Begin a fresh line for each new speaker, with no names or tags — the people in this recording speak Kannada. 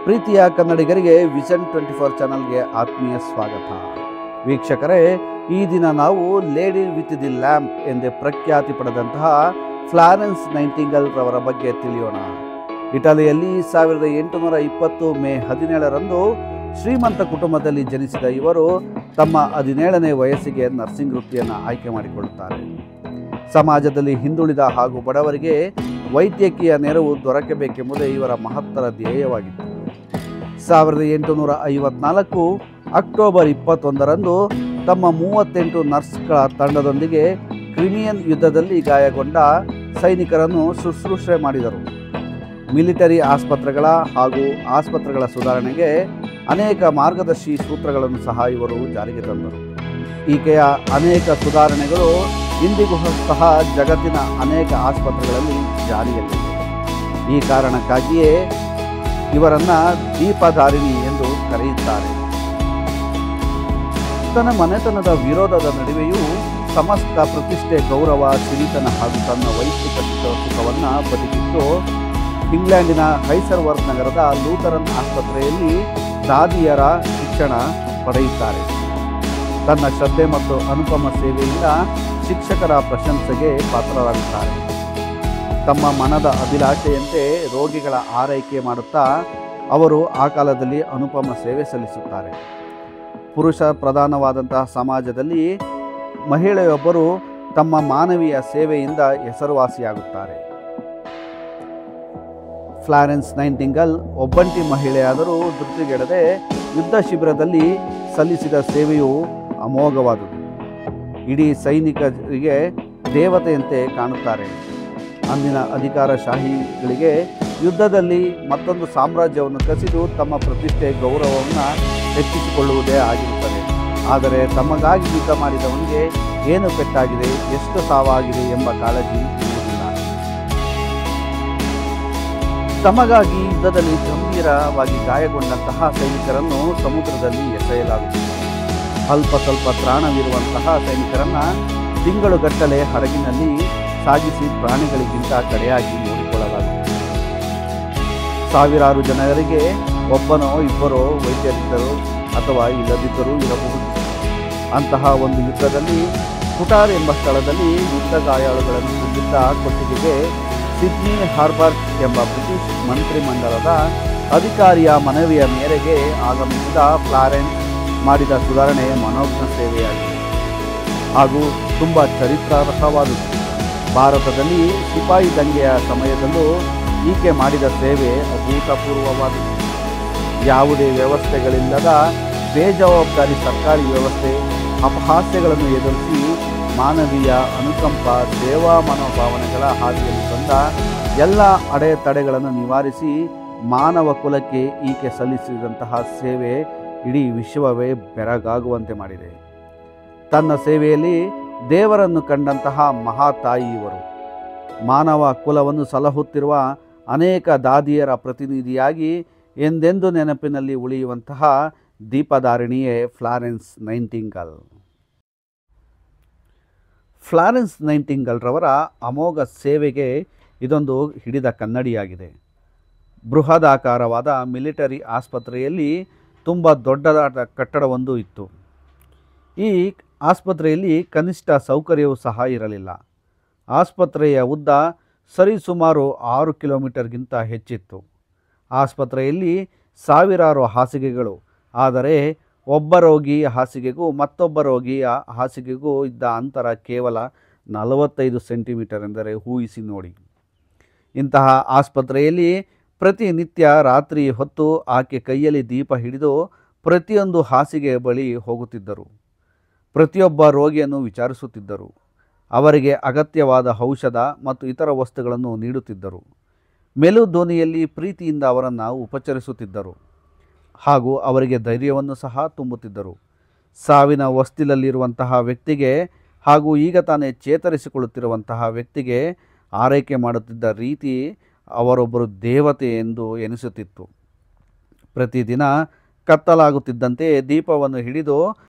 ಪ್ರೀತಿಯ ಕನ್ನಡಿಗರಿಗೆ ವಿಷನ್ ಟ್ವೆಂಟಿ ಫೋರ್ ಚಾನಲ್ಗೆ ಆತ್ಮೀಯ ಸ್ವಾಗತ ವೀಕ್ಷಕರೇ ಈ ದಿನ ನಾವು ಲೇಡಿ ವಿತ್ ದಿ ಲ್ಯಾಂಪ್ ಎಂದೇ ಪ್ರಖ್ಯಾತಿ ಪಡೆದಂತಹ ಫ್ಲಾರೆನ್ಸ್ ನೈಂಟಿಂಗಲ್ ರವರ ಬಗ್ಗೆ ತಿಳಿಯೋಣ ಇಟಲಿಯಲ್ಲಿ ಸಾವಿರದ ಎಂಟುನೂರ ಇಪ್ಪತ್ತು ಮೇ ಹದಿನೇಳರಂದು ಶ್ರೀಮಂತ ಕುಟುಂಬದಲ್ಲಿ ಜನಿಸಿದ ಇವರು ತಮ್ಮ ಹದಿನೇಳನೇ ವಯಸ್ಸಿಗೆ ನರ್ಸಿಂಗ್ ವೃತ್ತಿಯನ್ನು ಆಯ್ಕೆ ಮಾಡಿಕೊಳ್ಳುತ್ತಾರೆ ಸಮಾಜದಲ್ಲಿ ಹಿಂದುಳಿದ ಹಾಗೂ ಬಡವರಿಗೆ ವೈದ್ಯಕೀಯ ನೆರವು ದೊರಕಬೇಕೆಂಬುದೇ ಇವರ ಮಹತ್ತರ ಧ್ಯೇಯವಾಗಿತ್ತು ಸಾವಿರದ ಎಂಟುನೂರ ಐವತ್ನಾಲ್ಕು ಅಕ್ಟೋಬರ್ ಇಪ್ಪತ್ತೊಂದರಂದು ತಮ್ಮ ಮೂವತ್ತೆಂಟು ನರ್ಸ್ಗಳ ತಂಡದೊಂದಿಗೆ ಕ್ರಿಮಿಯನ್ ಯುದ್ಧದಲ್ಲಿ ಗಾಯಗೊಂಡ ಸೈನಿಕರನ್ನು ಶುಶ್ರೂಷೆ ಮಾಡಿದರು ಮಿಲಿಟರಿ ಆಸ್ಪತ್ರೆಗಳ ಹಾಗೂ ಆಸ್ಪತ್ರೆಗಳ ಸುಧಾರಣೆಗೆ ಅನೇಕ ಮಾರ್ಗದರ್ಶಿ ಸೂತ್ರಗಳನ್ನು ಸಹ ಇವರು ಜಾರಿಗೆ ತಂದರು ಈಕೆಯ ಅನೇಕ ಸುಧಾರಣೆಗಳು ಇಂದಿಗೂ ಸಹ ಜಗತ್ತಿನ ಅನೇಕ ಆಸ್ಪತ್ರೆಗಳಲ್ಲಿ ಜಾರಿಯಲ್ಲಿದೆ ಈ ಕಾರಣಕ್ಕಾಗಿಯೇ ಇವರನ್ನ ದೀಪಧಾರಿಣಿ ಎಂದು ಕರೆಯುತ್ತಾರೆ ತನ್ನ ಮನೆತನದ ವಿರೋಧದ ನಡುವೆಯೂ ಸಮಸ್ತ ಪ್ರತಿಷ್ಠೆ ಗೌರವ ಸಿರಿತನ ಹಾಗೂ ತನ್ನ ವೈಯಕ್ತಿಕ ಸುಖ- ಸುಖವನ್ನ ಬದುಕಿಟ್ಟು ಇಂಗ್ಲೆಂಡಿನ ಹೈಸರ್ವರ್ತ್ ನಗರದ ಲೂಥರನ್ ಆಸ್ಪತ್ರೆಯಲ್ಲಿ ದಾದಿಯರ ಶಿಕ್ಷಣ ಪಡೆಯುತ್ತಾರೆ ತನ್ನ ಶ್ರದ್ಧೆ ಮತ್ತು ಅನುಪಮ ಸೇವೆಯಿಂದ ಶಿಕ್ಷಕರ ಪ್ರಶಂಸೆಗೆ ಪಾತ್ರರಾಗುತ್ತಾರೆ ತಮ್ಮ ಮನದ ಅಭಿಲಾಷೆಯಂತೆ ರೋಗಿಗಳ ಆರೈಕೆ ಮಾಡುತ್ತಾ ಅವರು ಆ ಕಾಲದಲ್ಲಿ ಅನುಪಮ ಸೇವೆ ಸಲ್ಲಿಸುತ್ತಾರೆ ಪುರುಷ ಪ್ರಧಾನವಾದಂತಹ ಸಮಾಜದಲ್ಲಿ ಮಹಿಳೆಯೊಬ್ಬರು ತಮ್ಮ ಮಾನವೀಯ ಸೇವೆಯಿಂದ ಹೆಸರುವಾಸಿಯಾಗುತ್ತಾರೆ ಫ್ಲಾರೆನ್ಸ್ ನೈಂಟಿಂಗಲ್ ಒಬ್ಬಂಟಿ ಮಹಿಳೆಯಾದರೂ ಧೃತಿಗೆಡದೆ ಯುದ್ಧ ಶಿಬಿರದಲ್ಲಿ ಸಲ್ಲಿಸಿದ ಸೇವೆಯು ಅಮೋಘವಾದುದು ಇಡೀ ಸೈನಿಕರಿಗೆ ದೇವತೆಯಂತೆ ಕಾಣುತ್ತಾರೆ ಅಂದಿನ ಅಧಿಕಾರಶಾಹಿಗಳಿಗೆ ಯುದ್ಧದಲ್ಲಿ ಮತ್ತೊಂದು ಸಾಮ್ರಾಜ್ಯವನ್ನು ಕಸಿದು ತಮ್ಮ ಪ್ರತಿಷ್ಠೆ ಗೌರವವನ್ನು ಹೆಚ್ಚಿಸಿಕೊಳ್ಳುವುದೇ ಆಗಿರುತ್ತದೆ ಆದರೆ ತಮಗಾಗಿ ಯುದ್ಧ ಮಾಡಿದವನಿಗೆ ಏನು ಪೆಟ್ಟಾಗಿದೆ ಎಷ್ಟು ಸಾವಾಗಿದೆ ಎಂಬ ಕಾಳಜಿ ಇರುವುದಿಲ್ಲ ತಮಗಾಗಿ ಯುದ್ಧದಲ್ಲಿ ಗಂಭೀರವಾಗಿ ಗಾಯಗೊಂಡಂತಹ ಸೈನಿಕರನ್ನು ಸಮುದ್ರದಲ್ಲಿ ಎಸೆಯಲಾಗುತ್ತದೆ ಅಲ್ಪ ಸ್ವಲ್ಪ ತ್ರಾಣವಿರುವಂತಹ ಸೈನಿಕರನ್ನ ತಿಂಗಳುಗಟ್ಟಲೆ ಹಡಗಿನಲ್ಲಿ ಸಾಗಿಸಿ ಪ್ರಾಣಿಗಳಿಗಿಂತ ಕಡೆಯಾಗಿ ನೋಡಿಕೊಳ್ಳಲಾಗುತ್ತದೆ ಸಾವಿರಾರು ಜನರಿಗೆ ಒಬ್ಬನೋ ಇಬ್ಬರೋ ವೈದ್ಯರಿದ್ದರು ಅಥವಾ ಇಲ್ಲದಿದ್ದರೂ ಇರಬಹುದು ಅಂತಹ ಒಂದು ಯುದ್ಧದಲ್ಲಿ ಕುಟಾರ್ ಎಂಬ ಸ್ಥಳದಲ್ಲಿ ಯುದ್ಧ ಗಾಯಾಳುಗಳನ್ನು ಹೊಂದಿದ್ದ ಕೊಟ್ಟಿಗೆಗೆ ಸಿಡ್ನಿ ಹಾರ್ಬರ್ಟ್ ಎಂಬ ಬ್ರಿಟಿಷ್ ಮಂತ್ರಿಮಂಡಲದ ಅಧಿಕಾರಿಯ ಮನವಿಯ ಮೇರೆಗೆ ಆಗಮಿಸಿದ ಫ್ಲಾರೆನ್ಸ್ ಮಾಡಿದ ಸುಧಾರಣೆ ಮನೋಜ್ಞ ಸೇವೆಯಾಗಿದೆ ಹಾಗೂ ತುಂಬ ಚರಿತ್ರಾರ್ಹವಾದುದು ಭಾರತದಲ್ಲಿ ಸಿಪಾಯಿ ದಂಗೆಯ ಸಮಯದಲ್ಲೂ ಈಕೆ ಮಾಡಿದ ಸೇವೆ ಅಭೂತಪೂರ್ವವಾದುದು ಯಾವುದೇ ವ್ಯವಸ್ಥೆಗಳಿಲ್ಲದ ಬೇಜವಾಬ್ದಾರಿ ಸರ್ಕಾರಿ ವ್ಯವಸ್ಥೆ ಅಪಹಾಸ್ಯಗಳನ್ನು ಎದುರಿಸಿ ಮಾನವೀಯ ಅನುಕಂಪ ಸೇವಾ ಮನೋಭಾವನೆಗಳ ಹಾದಿಯಲ್ಲಿ ಬಂದ ಎಲ್ಲ ಅಡೆತಡೆಗಳನ್ನು ನಿವಾರಿಸಿ ಮಾನವ ಕುಲಕ್ಕೆ ಈಕೆ ಸಲ್ಲಿಸಿದಂತಹ ಸೇವೆ ಇಡೀ ವಿಶ್ವವೇ ಬೆರಗಾಗುವಂತೆ ಮಾಡಿದೆ ತನ್ನ ಸೇವೆಯಲ್ಲಿ ದೇವರನ್ನು ಕಂಡಂತಹ ಮಹಾತಾಯಿ ಇವರು ಮಾನವ ಕುಲವನ್ನು ಸಲಹುತ್ತಿರುವ ಅನೇಕ ದಾದಿಯರ ಪ್ರತಿನಿಧಿಯಾಗಿ ಎಂದೆಂದು ನೆನಪಿನಲ್ಲಿ ಉಳಿಯುವಂತಹ ದೀಪಧಾರಿಣಿಯೇ ಫ್ಲಾರೆನ್ಸ್ ನೈಂಟಿಂಗಲ್ ಫ್ಲಾರೆನ್ಸ್ ನೈಂಟಿಂಗಲ್ ರವರ ಅಮೋಘ ಸೇವೆಗೆ ಇದೊಂದು ಹಿಡಿದ ಕನ್ನಡಿಯಾಗಿದೆ ಬೃಹದಾಕಾರವಾದ ಮಿಲಿಟರಿ ಆಸ್ಪತ್ರೆಯಲ್ಲಿ ತುಂಬ ದೊಡ್ಡದಾದ ಕಟ್ಟಡವೊಂದು ಇತ್ತು ಈ ಆಸ್ಪತ್ರೆಯಲ್ಲಿ ಕನಿಷ್ಠ ಸೌಕರ್ಯವೂ ಸಹ ಇರಲಿಲ್ಲ ಆಸ್ಪತ್ರೆಯ ಉದ್ದ ಸರಿಸುಮಾರು ಆರು ಕಿಲೋಮೀಟರ್ಗಿಂತ ಹೆಚ್ಚಿತ್ತು ಆಸ್ಪತ್ರೆಯಲ್ಲಿ ಸಾವಿರಾರು ಹಾಸಿಗೆಗಳು ಆದರೆ ಒಬ್ಬ ರೋಗಿ ಹಾಸಿಗೆಗೂ ಮತ್ತೊಬ್ಬ ರೋಗಿಯ ಹಾಸಿಗೆಗೂ ಇದ್ದ ಅಂತರ ಕೇವಲ ನಲವತ್ತೈದು ಸೆಂಟಿಮೀಟರ್ ಎಂದರೆ ಊಹಿಸಿ ನೋಡಿ ಇಂತಹ ಆಸ್ಪತ್ರೆಯಲ್ಲಿ ಪ್ರತಿನಿತ್ಯ ರಾತ್ರಿ ಹೊತ್ತು ಆಕೆ ಕೈಯಲ್ಲಿ ದೀಪ ಹಿಡಿದು ಪ್ರತಿಯೊಂದು ಹಾಸಿಗೆಯ ಬಳಿ ಹೋಗುತ್ತಿದ್ದರು ಪ್ರತಿಯೊಬ್ಬ ರೋಗಿಯನ್ನು ವಿಚಾರಿಸುತ್ತಿದ್ದರು ಅವರಿಗೆ ಅಗತ್ಯವಾದ ಔಷಧ ಮತ್ತು ಇತರ ವಸ್ತುಗಳನ್ನು ನೀಡುತ್ತಿದ್ದರು ಮೆಲು ಧ್ವನಿಯಲ್ಲಿ ಪ್ರೀತಿಯಿಂದ ಅವರನ್ನು ಉಪಚರಿಸುತ್ತಿದ್ದರು ಹಾಗೂ ಅವರಿಗೆ ಧೈರ್ಯವನ್ನು ಸಹ ತುಂಬುತ್ತಿದ್ದರು ಸಾವಿನ ಹೊಸ್ತಿಲಲ್ಲಿರುವಂತಹ ವ್ಯಕ್ತಿಗೆ ಹಾಗೂ ಈಗ ತಾನೇ ಚೇತರಿಸಿಕೊಳ್ಳುತ್ತಿರುವಂತಹ ವ್ಯಕ್ತಿಗೆ ಆರೈಕೆ ಮಾಡುತ್ತಿದ್ದ ರೀತಿ ಅವರೊಬ್ಬರು ದೇವತೆ ಎಂದು ಎನಿಸುತ್ತಿತ್ತು ಪ್ರತಿದಿನ ಕತ್ತಲಾಗುತ್ತಿದ್ದಂತೆ ದೀಪವನ್ನು ಹಿಡಿದು